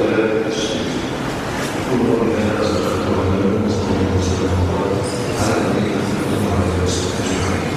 ولا تشريك كل قول كان أصدق ولا صلى الله وسلم وبارك على نبينا محمد وعلى آله وصحبه أجمعين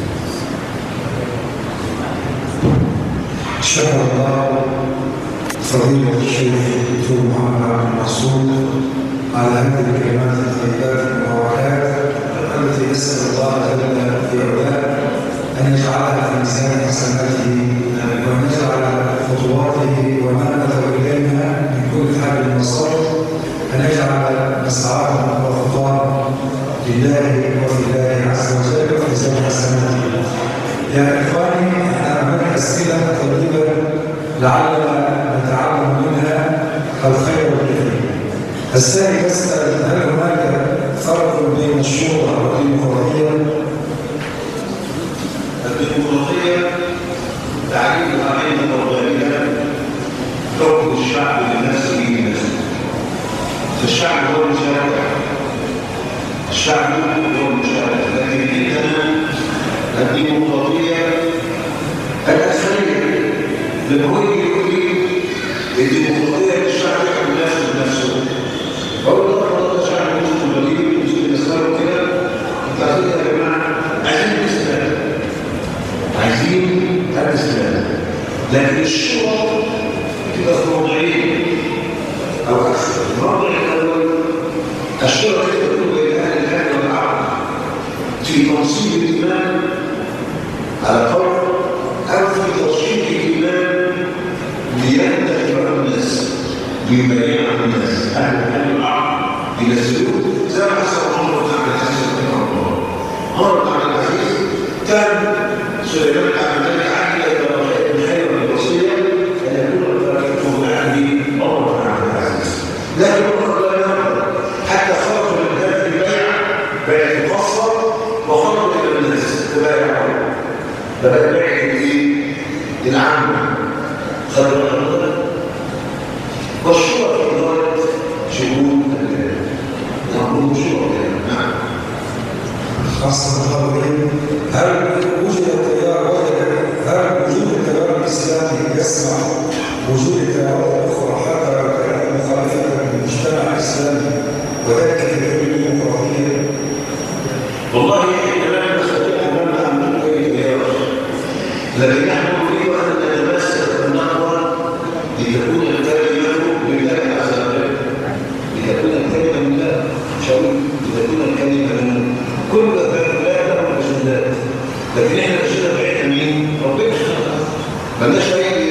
شكر الله فضيلة الشيخ دكتور محمد عبد المقصود على هذه الكلمات الطيبات المباركات التي نسأل الله جل في علاه أن يجعلها في ميزان حسناته وأن يجعل خطواته وما نذهب إليها من كل حال وصوت أن يجعل مسعاهم وخطاهم لله وفي الله عز وجل وفي ميزان حسناته يا إخواني أنا هناك أسئلة طيبة لعلنا نتعلم منها الخير والكريم السائل يسأل هل هناك فرق بين الشورى والديمقراطية؟ الديمقراطية تعريفها عند الربانية حكم الشعب لنفسه بنفسه فالشعب هو المشاركة الشعب هو المشاركة لكن عندنا الديمقراطية الأسرية لما هو يجي يقول لي الديمقراطية الشعب يحكم نفسه بنفسه بقول له ده شعب مسلم وليد مسلم اسلام وكده انت عايزين يا جماعه عايزين الاسلام عايزين الاسلام لكن الشورى كده في موضعين او اكثر الموضع الاول الشورى كده تكون بين اهل الحل والعقل في تنصيب الإيمان على قول أو في ترشيد الإيمان لينتهي الناس ليبيع الناس أهل الحل والعقل ينزلوه زي ما حصل عمر بن عبد العزيز رحمه الله عمر بن عبد العزيز كان سليمان بن عبد الملك عهد إلى ابن خير الوصية أن يكون خليفته من عهد عمر بن عبد العزيز لكن عمر لا يرضى حتى خرج من هذه البيعة بيعة القصر وخرج إلى الناس تبايعوا بدأ بيعة الإيه؟ العامة خرج الأرض والشورى في إدارة شؤون البلاد نقول شورى نعم خاصة الخبرين هل وجد التيار وجد هل وجود التيار الإسلامي يسمح وجود التيارات الأخرى حتى لو كانت مخالفة للمجتمع الإسلامي وذلك في كل الديمقراطية والله احنا لا نستطيع ان نعمل اي تيار لكن نحن نريد ان نتمسك بالنقوى لتكون الكلمه لله عز وجل لتكون الكلمه لله مش هقول لتكون الكلمه لله كل ذلك لا له مسلات لكن احنا الاشياء بتاعتنا مين؟ ربنا مالناش اي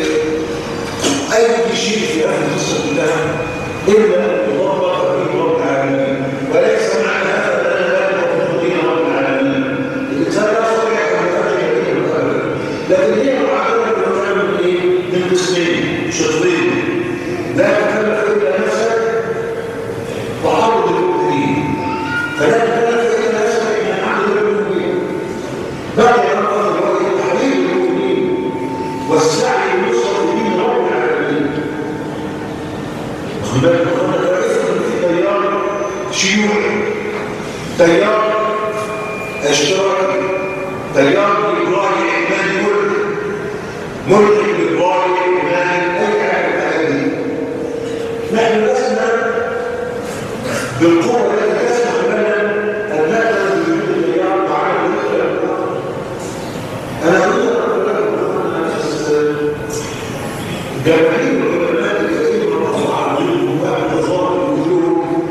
اي شيء في هذه القصه كلها الا ان يضرب به رب العالمين وليس معنى هذا ان لا نقوم دين رب العالمين الانسان لا يستطيع ان يفرق بين الخير لكن هي معادله بالفعل ايه؟ من قسمين شطرين لا تكلف الا نفسك وعرض المؤمنين فلا تكلف الا نفسك ان عرض المؤمنين بعد ان قال الله حبيب المؤمنين والسعي لنصرة دين رب العالمين واخد بالك اخوانا ده اسم في تيار شيوعي تيار اشتراكي تيار ليبرالي علماني ملحد ملحد ليبرالي علماني اي حاجه من الحاجات دي نحن لسنا بالقوه التي تسمح لنا ان نقبل بوجود التيار وعدم الاختلاف انا اريد ان اقول لكم ان نفس جماهير العلماء الكثير من الرفع عنهم واهل الظاهر الوجود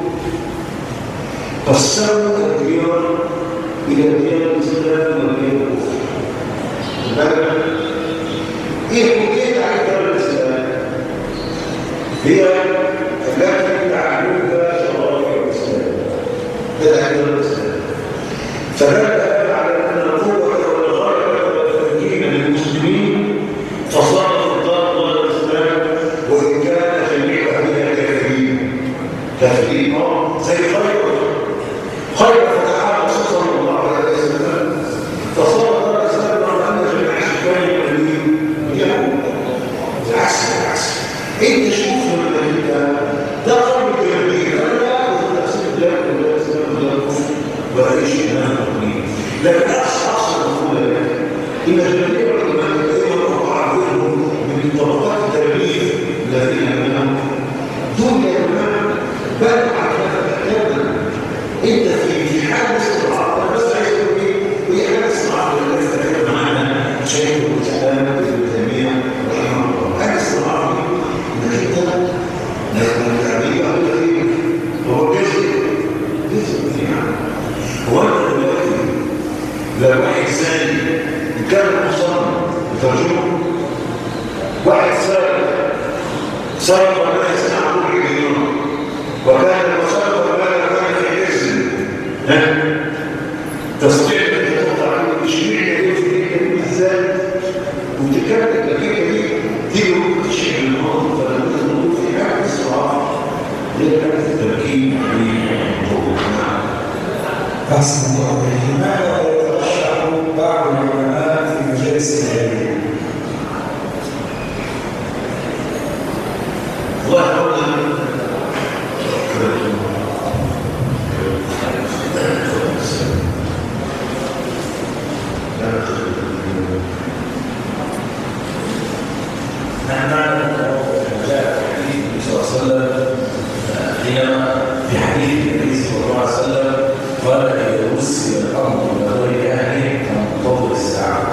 قسموا الديار الى ديار الاسلام وديار الكفر ايه حكايه عن ديار الاسلام هي التي تعلمها شرائع الاسلام هذا ديار الاسلام فدل على ان القوه والغايه والتمكين للمسلمين فصارت الضرب ضد الاسلام وان كان جميع اهلها كافرين كافرين اه زي خيبر خيبر فتحها الرسول صلى الله عليه وسلم فصار دار الاسلام رغم ان جميع السكان يؤمنون يهود بالعكس بالعكس انت شوف من انت ده قلب الجماهير انا لا اخذ تفسير البلاد ولا الاسلام ولا الكفر ولا اي شيء من هذا القبيل لكن اقصى اقصى المفروض ان جميع العلماء الذين رفع عنهم من طبقات التبليغ الذين منهم لا واحد ثاني كان مصنع بترجمه واحد سارق سارق ولا يسمع كل مليون وكان المسارق ولا كان في عز تستطيع ان تقطع عنه تشريع يديه في ايديه بالذات وتكمل الدقيقه دي دي ممكن تشريع الماضي فلا بد ان نقول في حاله الصراحه هي حاله التمكين بالموضوع أحسن الله لماذا يترشح بعض العلماء في مجالس العلم؟ والله أولا نحن نعلم أنه جاء في حديث النبي صلى الله عليه وسلم حينما في حديث النبي صلى الله عليه وسلم قال إذا وسل الأمر إلى غير أهله فانتظر الساعة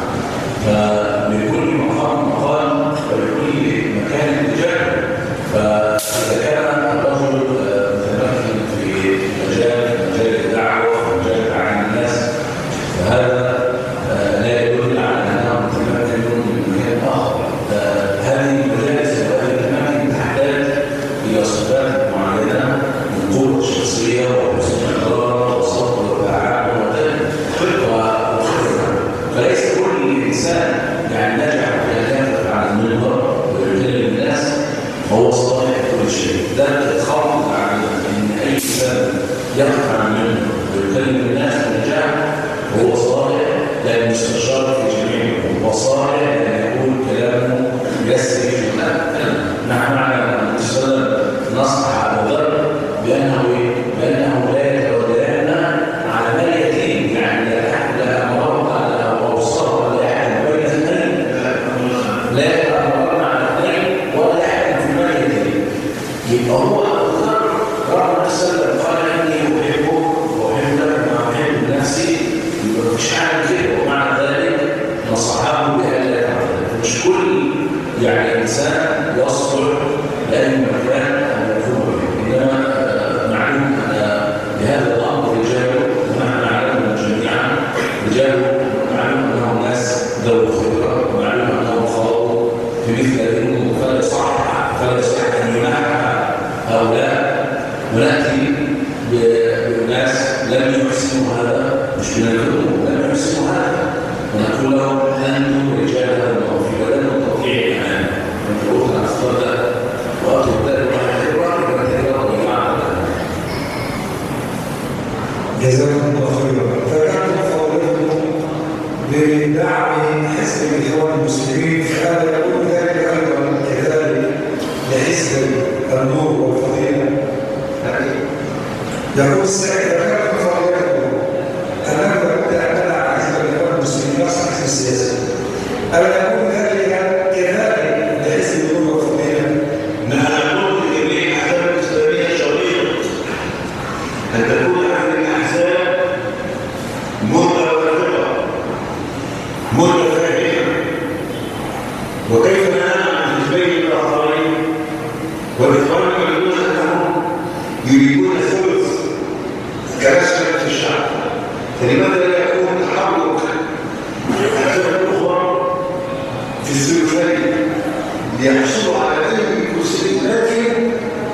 فلكل مقام مقام ولكل مكان رجال فإذا كان الرجل متمكن في مجال مجال الدعوة ومجال تعامل الناس فهذا لا يدل على أنه متمكن من مكان آخر هذه المجالس وهذه الأماكن تحتاج إلى صفات معينة من قوة شخصية وحسن إدارة وصبر وتعاون وذلك وخبرة فليس كل إنسان يعني نجح في أن يقف على المنبر ويكلم الناس فهو صالح كل شيء ده تتخلط عن أن أي إنسان يقف على المنبر ويكلم الناس بنجاح هو صالح لأن مستشار في جميع الأمور وصالح لأن يقول كلامه يسري في الماء نحن نعلم أن الرسول نصح أبو ذر بأنه بأنه لا يتولين على مال يتيم يعني لا أحد لا أمر أو أوصاه ولا أحد بين اثنين لا يتأمرن على اثنين ولا أحد في مال يتيم يبقى هو أبو ذر رغم نفسه قال إني أحبك وأحبك ما أحب نفسي يبقى مش عارف كده ومع ذلك نصحه بألا يفعل مش كل يعني إنسان يصلح لأي مكان أن يكون به إنما آه، معلوم أن لهذا الأمر رجال ونحن نعلم جميعا رجال معلوم أنهم ناس ذوي خبرة ومعلوم أنهم خاضوا في مثل هذه الأمور فلا يصح فلا يصح أن ينحى هؤلاء ونأتي بناس لم يحسنوا هذا مش بنذكرهم لم يحسنوا هذا ونقول لهم أنتم رجال هذا الموقف ولن نستطيع الإعلان من فروض الأفكار ده وأطلب ذلك واحد واحد كثيرا وجماعة جزاكم الله خيرا فكانت فضيلتكم بدعم حزب الاخوان المسلمين فهذا يقول ذلك ايضا كذلك لحزب النور والفضيله يقول السائل ذكرت فضيلتكم انه لابد ان منع حزب الاخوان المسلمين نصر حزب السياسي الا يقول ذلك كذلك لحزب النور والفضيله نحن نقول لجميع الأحزاب الإسلامية شريط أن تكون هذه الأحزاب متوافقة متفاهمة وكيف ننام عن حزبين الآخرين والإخوان يقولون أنهم يريدون ثلث كرسمة في الشعب فلماذا لا يكون تحرك الأحزاب الأخرى في الثلثين ليحصلوا على أي كرسي لكن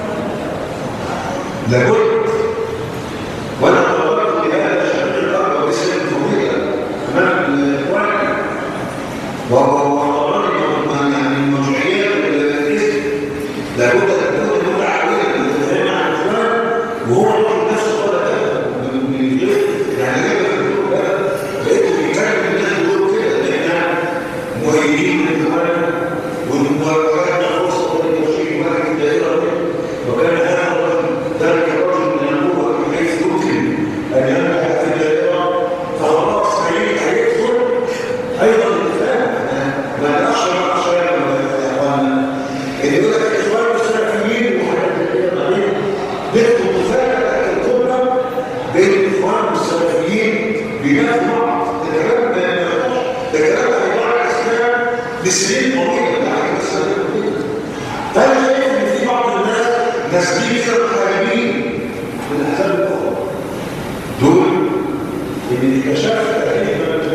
لابد وانا قررت بهذا الشرق الارض باسم الفضيله امام الاخوان وهو قراري يعني المرجعيات والاسم لابد ان تكون متعاونه متفاهمه مع الاخوان وهو الرجل نفسه قال هذا من- من غير- يعني لما بيقولوا ده لقيته بيتكلم الناس بيقولوا كده ان احنا مؤيدين من الاخوان والمباركات فرصه ولتوشيك واحد الدائره دي وكان هذا الرجل ذلك الرجل من القوه من حيث يمكن ان ينجح في الدائره فخلاص هيجي هيدخل ايضا الاتفاق ما نخشى ما نخشى يا اخوانا ان يقول لك الاخوان السلفيين وحاجات كده بعدين بيحكم اتفاق الكبرى بين الاخوان والسلفيين بينافسوا بعض ده كلام ما ينفعش ده كلام هيضيع الاسلام لسنين طويله ده حاجه بس فانا شايف ان في بعض الناس ناسبين كده الحاجبين من الاحزاب الاخرى دول اللي كشفت تقريبا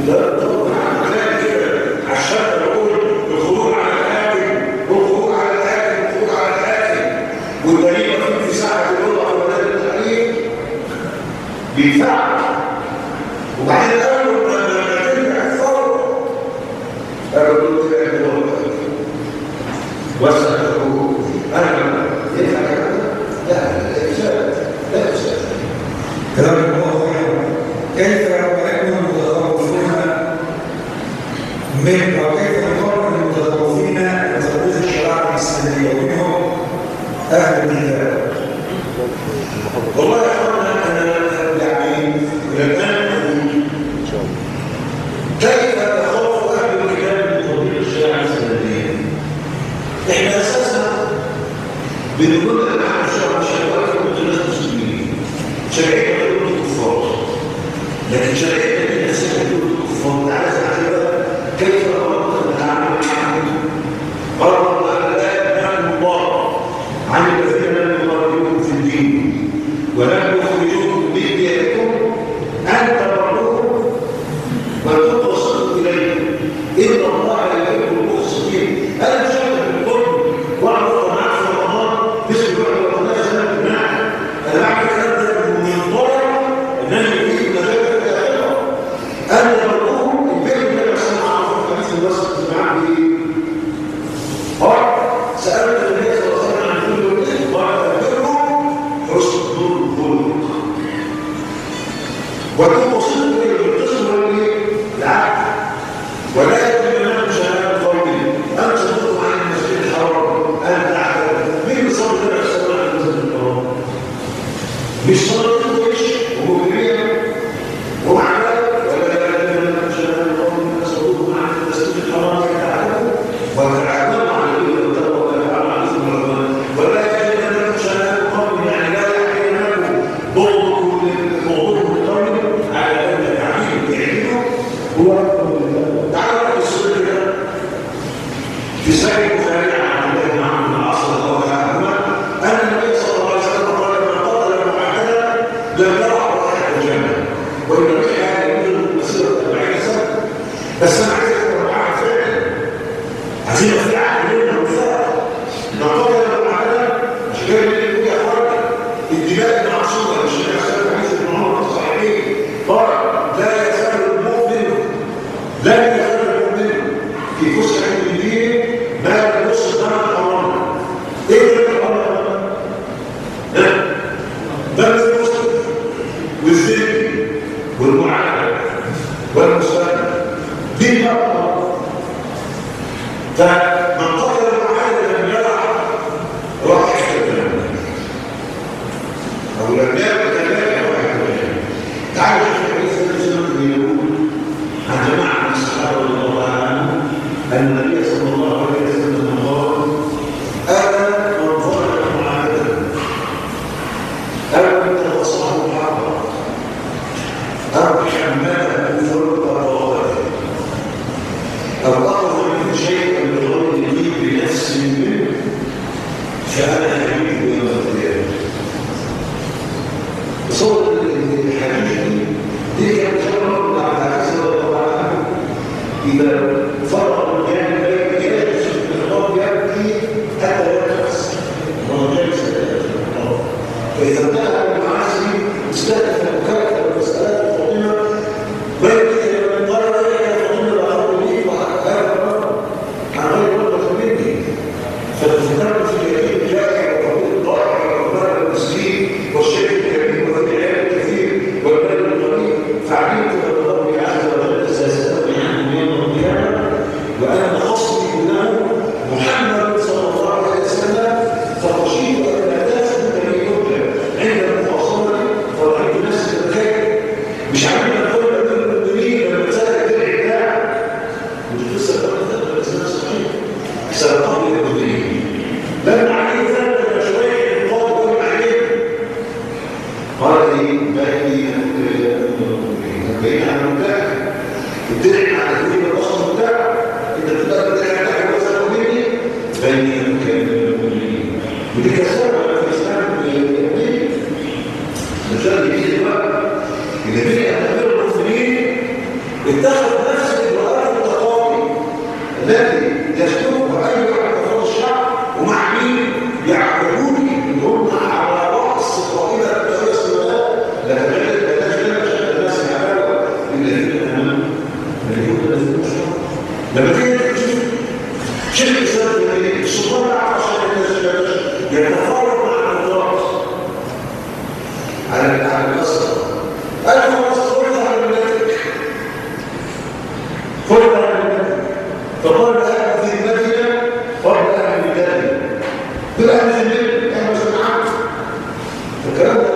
لا طبعا انا كده عشان بقول الخروج على الاكل والخروج على الاكل والخروج على الاكل والدليل في في ساعه الوضع وبدل التعليم بيدفع وبعدين قالوا لما ترجع الثوره قالوا له كده احنا وسألته أنا ينفع كلام لا لا يسأل لا يسأل كلام الله خير كيف يكون المتخوفون من او كيف يقارن المتخوفين من تطبيق الشريعه الاسلاميه ومنهم اهل الكتاب والله يا اخوانا انا يعني الان كيف يخاف اهل الكتاب من تطبيق الشريعه الاسلاميه؟ احنا اساسا بنقول ان احنا شرع شرعيه كل الناس مسلمين شرعيه كل الكفار لكن شرعيه دي اساسا كل الكفار تعالى تعالى كيف امرنا نتعامل معهم؟ قال الله الان نعم الله عن الذين لم يقاتلوكم في الدين ولم يخرجوكم من دياركم ان تبروهم وتقسطوا اليهم ان الله يحب المقسطين انا مش هقدر بالقرب واعرف معاك في رمضان مثل بعد رمضان سنه معك انا بعد الكلام ده من ضرر ان انا يريد مزاجك الاخره ان تبروهم البيت اللي انا سمعه في حديث الوسط معاه بايه؟ قال سألت النبي صلى الله عليه وسلم عن كل يوم قال البر حسن الخلق وكن وصلت الى القسم العقل ولا يجب شهاده قوم ان تصدقوا عن المسجد الحرام ان تعتبر مين بيصلي كده الصلاه عن المسجد الحرام؟ مش صلاه وش ومجريه ومع ذلك ولا يجب شهاده قوم ان تصدقوا عن المسجد الحرام ان تعتبروا وتعاملوا على الدين والتقوى وتعاملوا على اسم الرحمن ولا يجب ان لكم شهاده قوم يعني لا يحكي لكم بغضكم بغضكم للقوم على ان تعليم تعليمه هو تعالوا السنه كده في سنه البخاري عن عبد الله بن عمرو بن العاص رضي الله عنهما ان النبي صلى الله عليه وسلم قال من قتل معتدا لم يرى رائحه الجنه وان ريحها يمكن مسيره 40 سنه بس انا عايز اقول معاك فعلا عايزين في عقل لنا وفاق نقول لنا معانا مش جاي من اللي يا اخوانا الدماء المعصومه مش اللي حسب حديث ابن عمر الصحيحين قال لا يزال المؤمن لا يزال المؤمن في فسحه من دينه ما لم يصل دم الحرام ايه اللي الحرام ها دم المسلم والذل والمعاهد والمسلم دي بقى فمن قتل معاهدا لم يرى رائحه الجنه او لم يرى كذلك رائحه الجنه تعالوا شوف حديث النبي صلى الله عليه وسلم عن جماعه من الصحابه رضي الله عنهم ان النبي صلى الله عليه وسلم قال انا من ظلم معاهدا انا من تصاحب حربا او حماله فرقه وغيره أو أخذ منه شيئا بغير لي بنفس منه فأنا أميل يوم القيامة. صور الحديث دي دي كانت شرط على العكس رضي الله عنه إذا فرق الجانب بين يجلس في الخطاب يبكي حتى يرقص وهو جالس فإذا انتهى المعاصي استهدف المكافأة والمسألات الفاطمة ما يمكن أن قال يا فاطمة الأمر لي وهذا عن غير رغبة مني فتذكرت في كثير الجائع وقبول الضائع والرهبان المسكين والشيخ الكريم وذي العلم الكثير والبلد القليل فعلمت ان الله عز وجل سيستغني عنه يوم القيامه وان خصمي كله محمد صلى الله عليه وسلم فخشيت ان لا تثبت لي حجه عند المفاصله فرايت نفسي بخير مش عارف اقول لك المؤمنين لما سالت العداء مش لسه كانت الاسلام صحيح سبقه الى المؤمنين لما عليه ثبت شويه القول قول عليه قال لي بقي بقيت على المتاح الدرع على كل الرسم بتاعه انت تقدر الدرع بتاعك وزنه مني بيني وبين المؤمنين ودي كسرة في الاسلام اليهودي الرسالة دي دلوقتي النبي أمر المسلمين اتخذ لما تيجي تشوف شيخ الاسلام ابن السلطان عشان الناس يتفاوض مع الناس على على القصر انا خلاص خذها على الملك خذها على الملك فقال اهل في المدينه قال اهل المدينه دول اهل المدينه اهل سمعت الكلام ده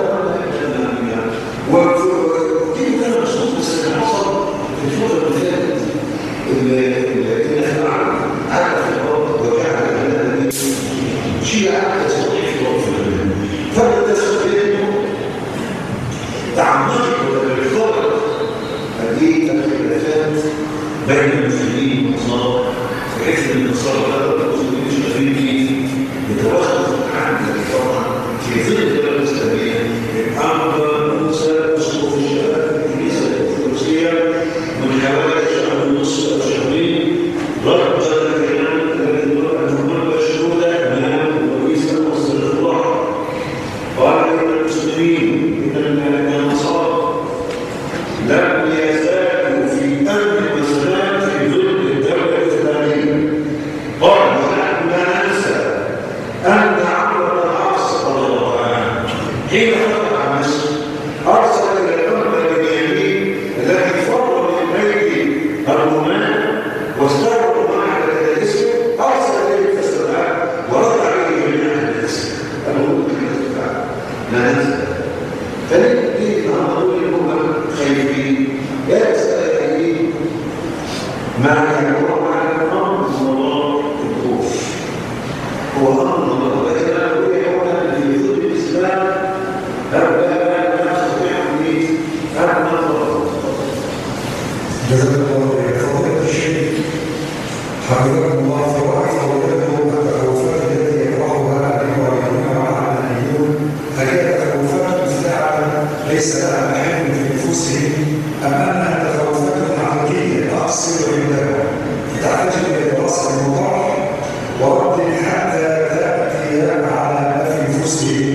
ودي كان مشهور بس اللي حصل في الفتره اللي فاتت اللي احنا قعدنا في الارض وجعنا البلد شيء قعد تصحيح في الارض فبدا تسويته تعمقت بالفضل قد ايه الخلافات بين المسلمين والنصارى بحيث ان النصارى لا المسلمين مش قادرين فيه يتوخذ عن الفرع في ظل الدوله الاسلاميه اما موسى اسقف الشباب الكنيسه الارثوذكسيه من حوالي شهر ونصف او شهرين ضرب ذلك الامام مشهوده امام رئيس مصر الله قال ان المسلمين ان النصارى لم يزالوا في امن وسلام في ظل الدوله الاسلاميه قال ونحن لا ننسى ان عمرو بن العاص رضي الله عنه حين فتح مصر ارسل الى الامه اليمين التي فر من ايدي الرومان واستغرقوا معها كنائسهم ارسل اليه فاستدعاه ورد عليه من اهل الاسلام قالوا لا ننسى فليه دي نقول لهم خايفين يا اسئله خايفين ما يعلمون على امر الله الخوف هو امر الله ولكن انا اقول هنا في ظل الاسلام هؤلاء لا نستطيع ان ننظر جزاك الله خير فضيلة الشيخ حفظكم الله في رأي فضيلتكم التخوفات التي يطرحها الإخوة مع العلمانيون هل هي تخوفات مفتعلة ليس لها محل في نفوسهم أم أنها تخوفات عقلية لا تصل عندهم تحتاج إلى دراسة الموضوع ورد حتى تأتي على ما في نفوسهم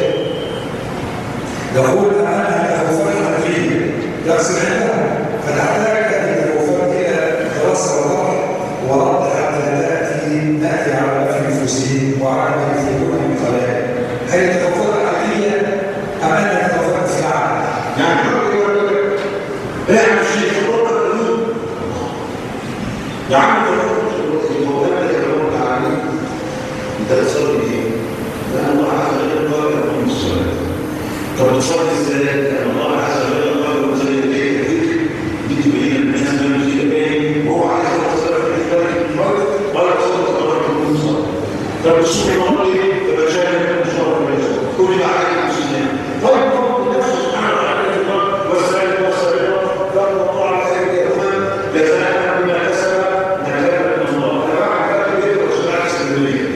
يقول أنها تخوفات عقلية يقصد عندهم فتحتاج هذه الوفاة إلى دراسة وضع ورد حتى تأتي نأتي على ما في نفوسهم وعلى ما يفيدون من خلال هل التوفيق العقلية أم أنها توفيق في العقل؟ يعني يقول لك اعمل شيء في الوقت القلوب يا عم الموضوع ده اللي عليه انت بتصلي ايه؟ لان الله عز وجل قال لكم الصلاه طب بتصلي ازاي؟ لان الله عز وجل قال لكم زي ايه؟ دي تبين الناس ما مش ايه؟ وهو عايز يتصرف في الفرق ولا تصلي تبارك الله طب الصبح المره ايه؟ تبقى شايف مش كل ما عليك المسلمين طيب نفسه سبحانه وتعالى والسلام والسلام قال الله على سيدنا الرحمن جزاء بما كسب نكالا من الله تبع ذلك يدعو شريعه اسلاميه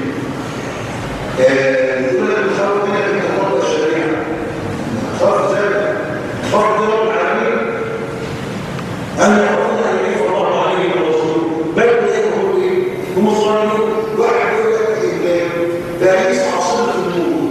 نقول لك الخوف من ان تطبق الشريعه فرض ذلك فرض رب العالمين ان يحفظ ان يحفظ الله عليه ورسوله بل يدخل ايه؟ هم الصالحون واحد يقول لك باريس عاصمه النور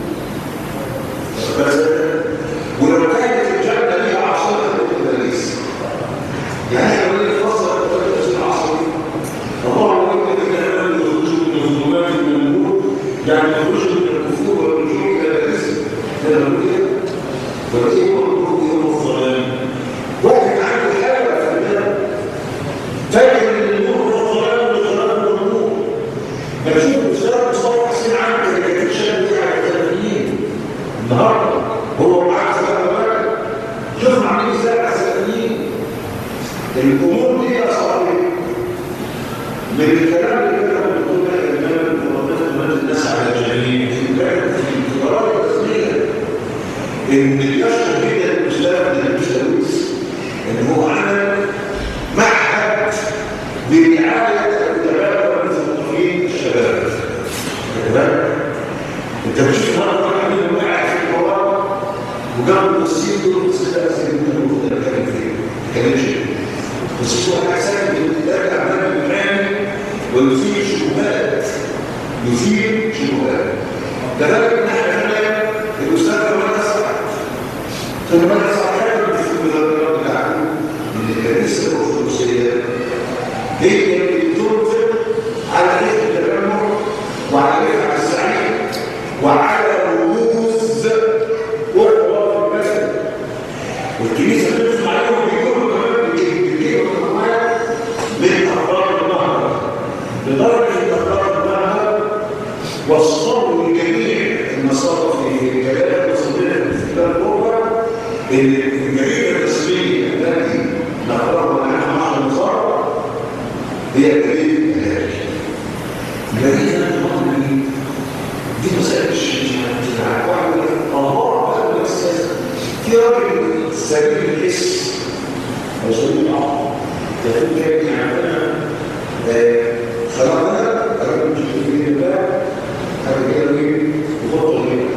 بس ولو كانت الجنة ليها عاصمة باريس يعني احنا بنقول نفسر الطريق العصري الله يقول الذين امنوا يخرجوا من الظلمات الى النور يعني يخرجوا من الكفور والرجوع الى باريس ده بنقول كده فايه هو الخروج يوم الظلام واحد عنده حاجه في البلد فاكر ان النور هو الظلام والظلام هو النور بشوف الاستاذ مصطفى حسين عنده اللي كانت شاب دي على الثلاثيين النهارده هو معاه سبب شوف عاملين ازاي على السلفيين الامور دي يا صاحبي من الكلام اللي كان بيقول لك الامام وربنا الناس على الجميع كانت في قرار التسميه ان يشهد جدا الاسلام للمسلمين ان هو عمل معهد برعايه الادباء والمثقفين الشباب تمام انت بتشوف النهارده واحد منهم قاعد في الحوار وجنب الصين دول ستة سنين من المفروض نتكلم فيه ما تتكلمش بس هو حسن يرجع من المكان ويثير شبهات يثير شبهات كذلك من ناحيه ثانيه الاستاذ كمان اسرع كمان اسرع حاجه في المدرب بتاعته من الكنيسه الارثوذكسيه هي اللي تنفق على ريح التجمع وعلى رفعة السعيد وعلى رموز وحوار المسجد والكنيسة بتنفق عليهم بيقولوا كمان بيجيبوا كمان من أخبار النهر لدرجة أن أخبار النهر وصلوا لجميع المصادر في كلام المصادر في الكتاب الأخرى ان الجريمه الرسميه التي نقرأها عنها مع النصارى هي جريمه الهلاك. جريمه المؤمن دي مسائل مش مش واحد يقول لك الله بقى الاستاذ في راجل سبيل الحس او سبيل العقل تقول كده عندنا خلقنا رجل مش في الله هذا كده ايه يفضل ايه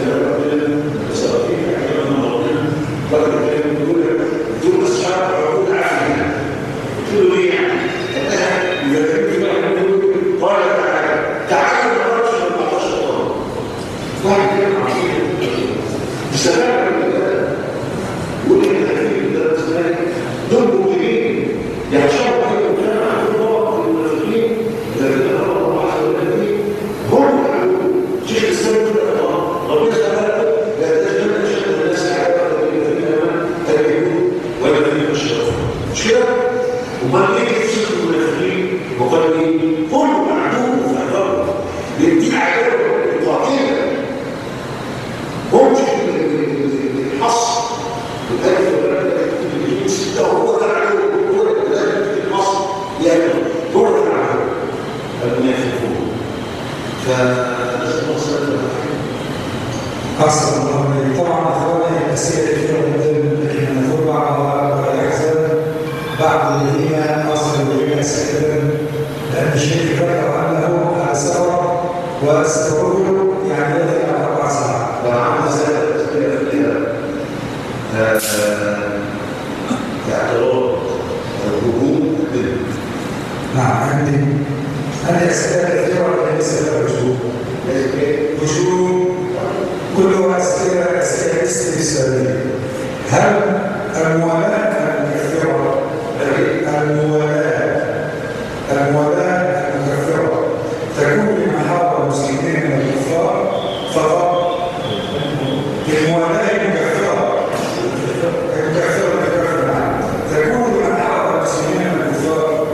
دول الشعب عقول عافية قلت له ليه يعني؟ قالها يذكرني بقى قال تعالى تعالى نخرج من 14 طالب واحد كان عظيم بسبب الولاد يقول لي انت خليل ده اسمها دول مؤمنين يخشوا في المجتمع عن الله المنافقين الذين قالوا الله عز وجل هم شيخ الاسلام يقول لك ربنا تعالى لا تجد شر الناس عادة الذين امنوا والذين اشركوا مش كده؟ امال ايه تفسير المنافقين وقال ايه؟ كل معدوم في الارض دي عداوه قاتله هم الحصر الالف والالف سته هو ده العدو هو ده الالف مصر يعني هو ده العدو المنافقون فنسال الله السلامه أحسن الله عليك. طبعا أخواني أسئلة كثيرة جدا لكن نقول بعضها ولا يحزن بعض الذين أصلوا إلينا أسئلة لأن الشيخ ذكر أنه على سفر وسفره يعني يأتي على أربع ساعات. وعندنا سنة تسمية فيها اعتراض الهجوم بالدين نعم عندي عندي أسئلة كثيرة وليس لها وجود. وجود كلها أسئلة أسئلة استفسارية. هل الموالاة المكفرة الموالاة الموالاة المكفرة تكون لمن حارب المسلمين من الكفار فقط الموالاة المكفرة المكفرة المكفرة نعم تكون لمن حارب المسلمين من الكفار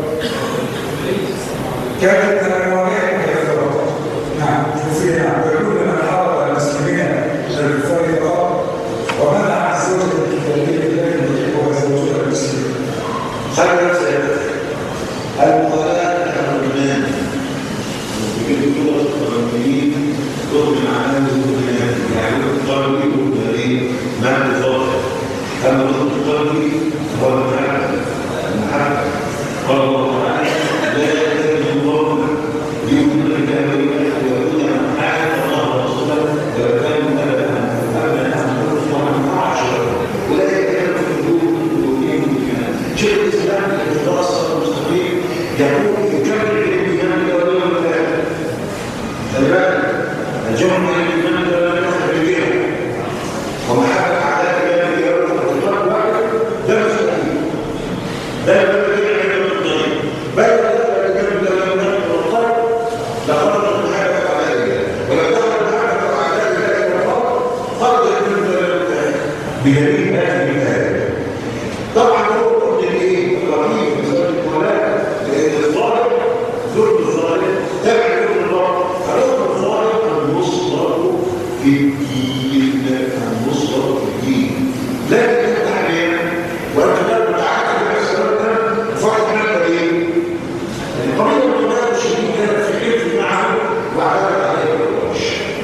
كانت الموالاة المكفرة نعم شوفي نعم تكون لمن حارب المسلمين من الكفار فقط ومنع عن زوجة الكتابية التي يحبها زوجها المسلمين خلينا نسأل الموالاة الرحمن يمكن يقول الرحمنين كل من عمل الرحمن يعني القلبي والدليل ما بفضل أما ضد القلبي هو المحبة المحبة قال الله تعالى لا يزال الله يؤمن بالله ويؤمن عن حاجة الله ورسوله لو كانوا أبدا أبدا عشرة أولئك كانوا في القلوب شيخ الاسلام الدراسه المستقيم يقول يكمل الايمان واليوم الاخر خلي بالك الجمع الايمان واليوم الاخر بيها ومحبه اعداء الله في يوم القيامه واحد ده مستحيل ده يبقى كده عند الطريق بل ده كان ده لو نحن الطريق لخرج المحبه اعداء الله ولو دخل المحبه اعداء الله خرج من الطريق بجميع هذه الآيات طبعا هو قلت ايه رهيب بسبب الولاء لان الظالم ظلم الظالم تبع ظلم الله فظلم الظالم النصرة في الدين النصرة في الدين لكن انت حاليا وانت لا متعاقد مع السلام فرق معك ايه؟ القضيه القضايا الشديد كانت في حلف معه وعدالة عليه الوحش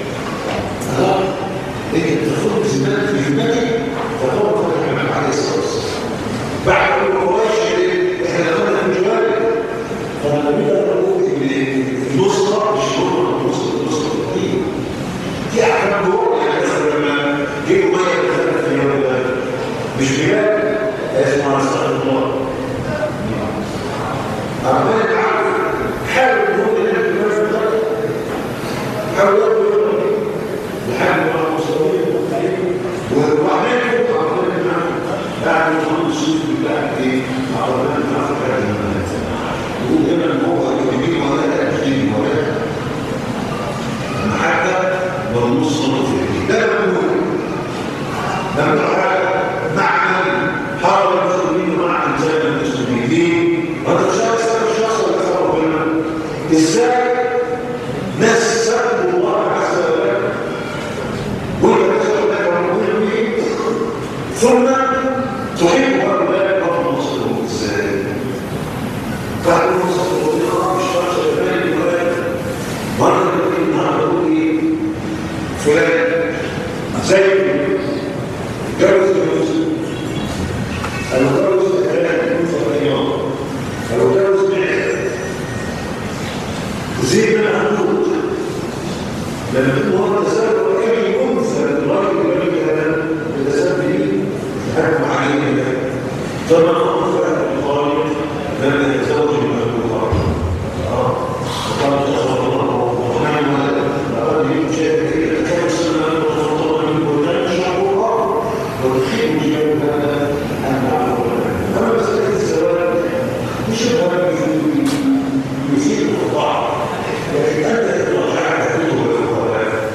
انت تدخل زمان في ذمتك فهو محمد عليه الصلاه والسلام بعد القريش احنا دخلنا في جوال فالنبي قال النصره مش هو النصره النصره الدين في احكام جوه يعني مثلا لما جه اميه دخلت في يوم مش بلاد اسمها استغفر الله ربنا تعالى حاول ان هو ينام في نفس الوقت حاول يقول لحد ما المصابين وبعدين يطلع ربنا بعد ما يخلص السوق بتاع ايه؟ مع ربنا معاه في هذا المنازل ازاي ناس سبوا الله عز وجل وانت تسأل لك ونقول به ثم تحب هؤلاء رب المصرون ازاي بعد المصرون مش فرش الفلاني فلان وانا بقول النهارده بقول ايه فلان زي جوز يوسف الجوز كان يوسف اليوم الجوز معه زي ما محمود لما تكون هو تسابق اي انثى الراجل الذي كان يتسابق به حكم عليه طبعا هو فعل الطالب لم يتزوج من الكفار اه وقال تخبر الله وقال أراد يمشي كم سنة وتفضل من بلدان شعبها وتخيل جيوب هذا أن أما مسألة الزواج مش الزواج يثير الخضاع لكن أنت تتوقع تكون الفقهاء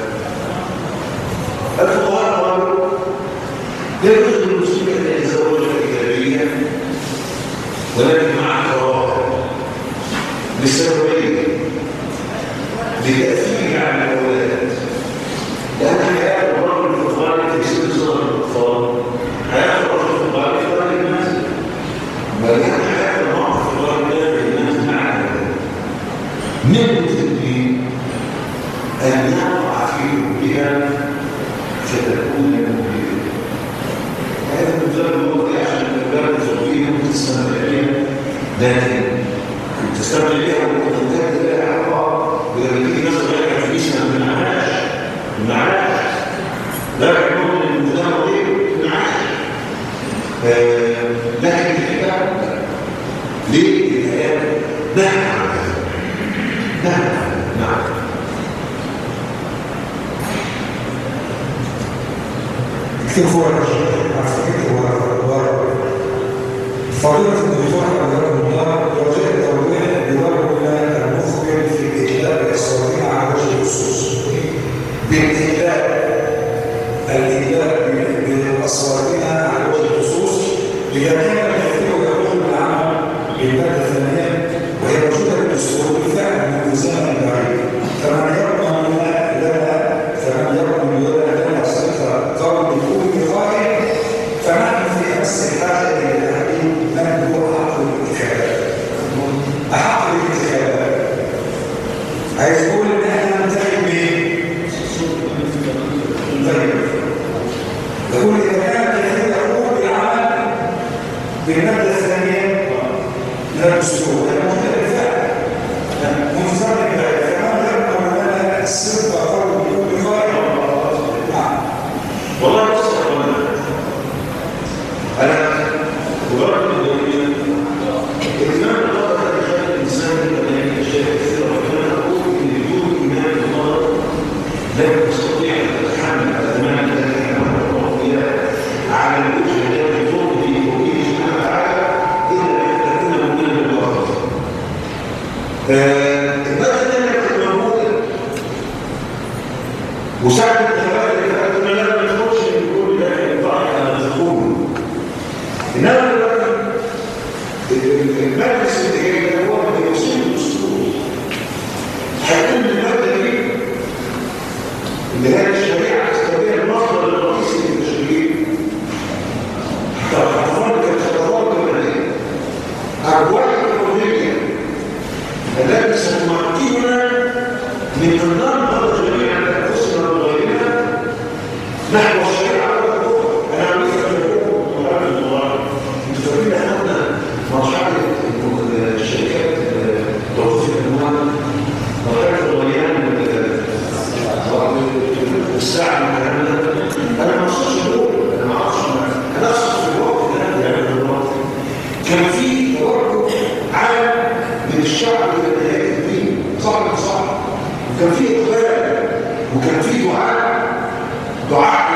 الفقهاء قالوا لا يجوز للمسلم أن يتزوج كتابيا ولكن مع كراهة لسببين لتأثير على الأولاد لأن حياة الرجل في الغالب في سن صغر الأطفال حياة الرجل في الغالب في غالب المنزل ولكن حياة المرأة في الغالب لا في المنزل مع من الدين أن يقع في بها فتكون مبينة هذا من ذلك الوقت عشان الأولاد الزوجية ممكن تستمر إليها لكن تستمر إليها وتنتهي إليها على بعض ولما تيجي مثلا لك فلوسنا ما بنعملهاش ما بنعملهاش لا يعملون المجتمع دي ما بنعملهاش لكن الحكاية ليه الحياة نهى عن هذا نهى نعم اكتبوا ورقة اكتبوا ورقة فضيلة الدكتور حضرتك الله رجاء التوضيح بضرب الله المخبر في الإجلاء الصالحين على وجه الخصوص بالإجلاء الإجلاء بالأصواتنا على وجه الخصوص لجميع الكثير ويقوم بالعمل بالمادة الثانية وهي موجودة في الدستور بالفعل من زمن بعيد فمن يضمن لنا لنا فمن يضمن لنا صفة قول بكل خائن فنحن في أمس الحاجة إلى تحديد من هو أحق الانتخابات أحق الانتخابات عايز يقول إن إحنا ننتخب مين؟ طيب يقول إذا كان الكثير يقوم بالعمل بالمادة الثانية لا الدستور هي موجودة بالفعل منظر بالفعل فمن يضمن لنا الصفة قول بكل خائن نعم والله بص يا اخوانا انا مجرد الدنيا الإيمان بالله هذا يخلي الإنسان يبقى يعمل أشياء كثيرة وكمان أقول إن بدون إيمان بالله لا تستطيع أن تتحمل الأزمان التي نحن فيها على الوجه الذي ترضي توحيد سبحانه وتعالى إلا أن تكون مؤمنا بالله المادة الثانية كانت موجودة وساعة الانتخابات اللي فاتت ما لم يخرجش من كل ده ينفع على الدخول انما دلوقتي المجلس اللي جاي ده هو اللي يوصل الدستور هيكون الماده دي اللي هي الشريعه الاسلاميه المصدر الرئيسي للتشريع طب هتفرق هتفرق ولا ايه؟ ارواح الحريه التي ستمكننا من ان ننظر جميعا انفسنا وغيرنا نحو الشريعه والحقوق انا عملت في الحقوق وقال الله انتوا فاكرين احنا مرحله الشركات توظيف الاموال مرحله الغليان والساعه والكلام ده انا ما اقصدش دول انا ما اعرفش انا اقصد في الوقت ده يعني الوقت كان في توجه عام من الشعب الى نهايه الدين صح ولا صح وكان في اقبال وكان في دعاء دعاء